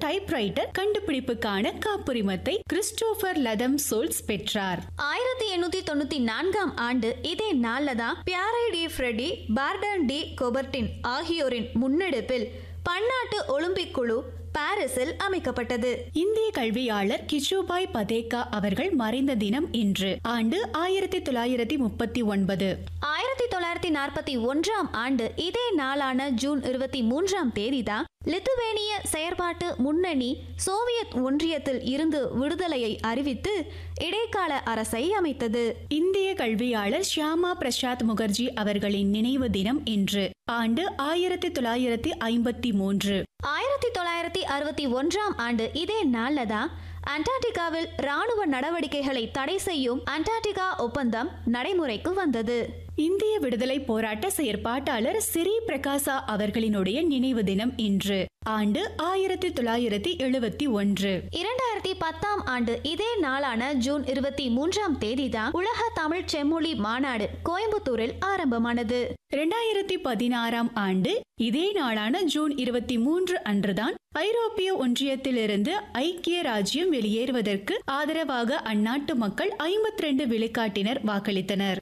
typewriter கண்டுபிடிப்புக்கான காப்புரிமத்தை Christopher Latham Sholes பெற்றார் ஆயிரத்தி எண்ணூத்தி தொண்ணூத்தி நான்காம் ஆண்டு இதே நாள்ல தான் Pierre de Fredy baron de Coubertin ஆகியோரின் முன்னெடுப்பில் பன்னாட்டு ஒலிம்பிக் குழு பாரிஸில் அமைக்கப்பட்டது இந்திய கல்வியாளர் கிஷோபாய் பதேகா அவர்கள் மறைந்த தினம் இன்று ஆண்டு ஆயிரத்தி தொள்ளாயிரத்தி முப்பத்தி ஒன்பது ஆயிரத்தி தொள்ளாயிரத்தி நாற்பத்தி ஒன்றாம் ஆண்டு இதே நாளான ஜூன் இருபத்தி மூன்றாம் தேதி தான் லித்துவேனிய செயற்பாட்டு முன்னணி சோவியத் ஒன்றியத்தில் இருந்து விடுதலையை அறிவித்து இடைக்கால அரசை அமைத்தது இந்திய கல்வியாளர் ஷியாமா பிரசாத் முகர்ஜி அவர்களின் நினைவு தினம் இன்று ஆண்டு ஆயிரத்தி தொள்ளாயிரத்தி ஐம்பத்தி மூன்று ஆயிரத்தி தொள்ளாயிரத்தி அறுபத்தி ஒன்றாம் ஆண்டு இதே நாள்ல தான் அண்டார்டிகாவில் ராணுவ நடவடிக்கைகளை தடை செய்யும் அண்டார்டிகா ஒப்பந்தம் நடைமுறைக்கு வந்தது இந்திய விடுதலை போராட்ட செயற்பாட்டாளர் சிறி பிரகாசா அவர்களினுடைய நினைவு தினம் இன்று ஆண்டு ஆயிரத்தி தொள்ளாயிரத்தி எழுபத்தி ஒன்று இரண்டாயிரத்தி பத்தாம் ஆண்டு இதே நாளான ஜூன் இருபத்தி மூன்றாம் தேதி தான் உலக தமிழ் செம்மொழி மாநாடு கோயம்புத்தூரில் ஆரம்பமானது இரண்டாயிரத்தி பதினாறாம் ஆண்டு இதே நாளான ஜூன் இருபத்தி மூன்று அன்றுதான் ஐரோப்பிய ஒன்றியத்திலிருந்து ஐக்கிய ராஜ்யம் வெளியேறுவதற்கு ஆதரவாக அந்நாட்டு மக்கள் ஐம்பத்தி ரெண்டு விழுக்காட்டினர் வாக்களித்தனர்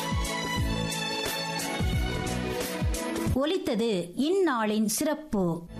ஒலித்தது இந்நாளின் சிறப்பு